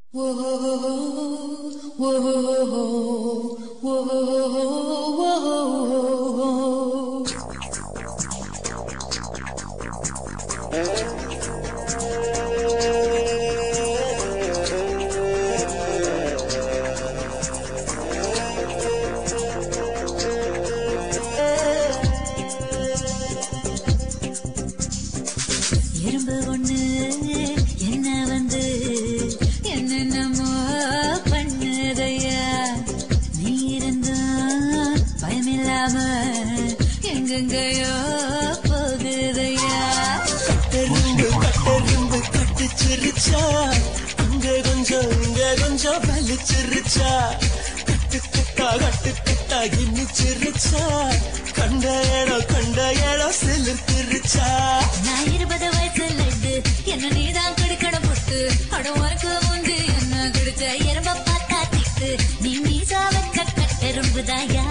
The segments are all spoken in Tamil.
எறும்பு ஒண்ணு என்ன வந்து என்னென்னமோ பண்ணுதையா நீ இருந்தா பயமில்லாம எங்கெங்கயோ போகுதையா கட்டெரும்பு கட்டெரும்பு கட்டிச்சிருச்சா அங்க கொஞ்சம் இங்க கொஞ்சம் வலிச்சிருச்சா கட்டு கட்டா கட்டு கட்டா இன்னிச்சிருச்சா கண்ட இடம் கண்ட இடம் சிலிர்த்திருச்சா நான் இருபது வயசு லட்டு என்ன நீதான் கடிக்கணும் புட்டு அட உனக்கு முந்தி என்ன கிடைச்ச எறும்ப பார்த்தா திட்டு நீ மீசா வச்ச கட்டெரும்புதாயா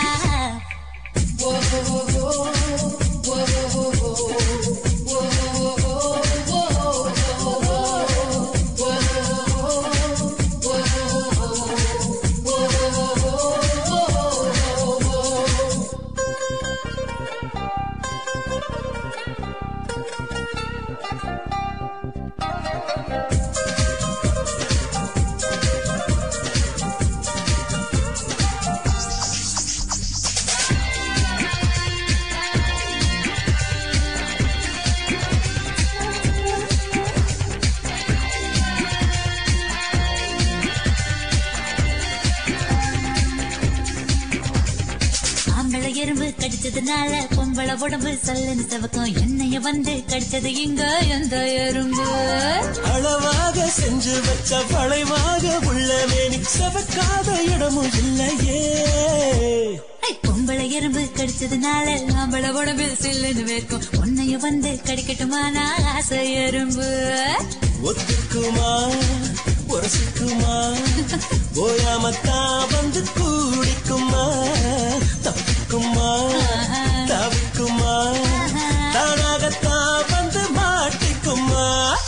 ஆம்பளை எறும்பு கடிச்சதுனால பொம்பளை உடம்பு சல்லுன்னு செவக்கும் என்னைய வந்து கடிச்சது இங்க எந்த எறும்பு அளவாக செஞ்சு வச்ச வளைவாக உள்ள மேனி செவக்காத இடமும் இல்லையே ஐ, பொம்பளை எறும்பு கடிச்சதுனால ஆம்பளை உடம்பு சில்லுன்னு வேர்க்கும் உன்னைய வந்து கடிக்கட்டுமா நான் ஆசை எறும்பு ஒத்துக்குமா உரசிக்குமா ஓயாமத்தான் வந்து கூடிக்குமா தப்பிக்குமா தவிக்குமா தானாகத்தான் வந்து மாட்டிக்குமா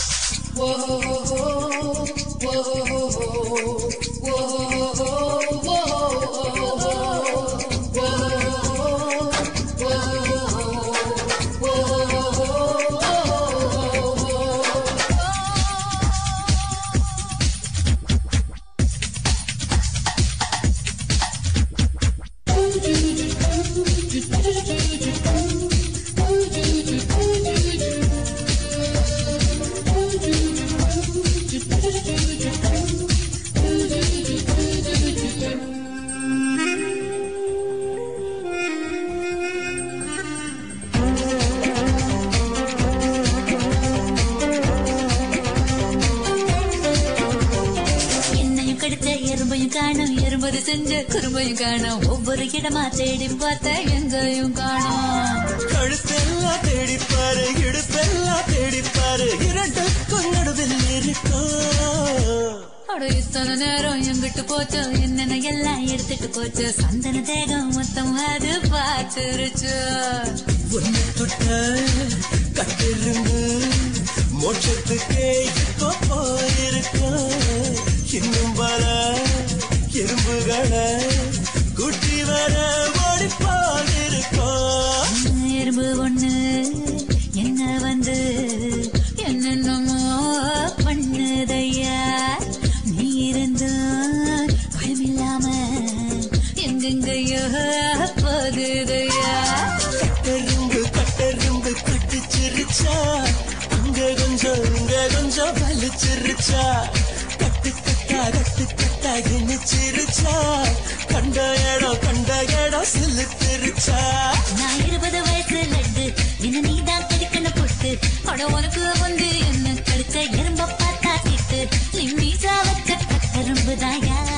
என்னையும் கடிச்ச எறும்பையும் காணும் எறும்பது செஞ்ச குறும்பையும் காணும் ஒவ்வொரு இடமா தேடி பார்த்த எங்கேயும் காணும் கழுத்தெல்லாம் தேடிப்பாரு இடுப்பெல்லாம் தேடிப்பாரு இரண்டுக்கும் நடுவில் இருக்கும் அட இத்தனை நேரம் எங்கிட்டு போச்சோ என்னென்ன எல்லாம் எடுத்துட்டு போச்சோ சந்தன தேகம் மொத்தம் அது பார்த்துருச்சு ஒன்னு தொட்ட கட்டிருந்து மோட்சத்துக்கே இப்போ போயிருக்கும் இன்னும் பல எறும்புகளை குட்டி வர ஓடி போயிருக்கோம் எறும்பு ஒண்ணு என்ன வந்து என்னென்னமோ பண்ணுதையா நீ இருந்து பயமில்லாம எங்கெங்கயோ போகுதையா கட்டெரும்பு கட்டெரும்பு கட்டிச்சிருச்சா அங்க கொஞ்சம் இங்க கொஞ்சம் வலிச்சிருச்சா கட்டு கட்டா கட்டு கட்டா இனிச்சிருச்சா கண்ட இடம் கண்ட இடம் சிலுத்திருச்சா நான் இருபது வயசு லட்டு என்ன நீதான் கடிக்கணும் புட்டு அட உனக்கு வந்து என்ன கடிச்ச எறும்ப பார்த்தா திட்டு நீ மீசா வச்ச கட்டெரும்புதாயா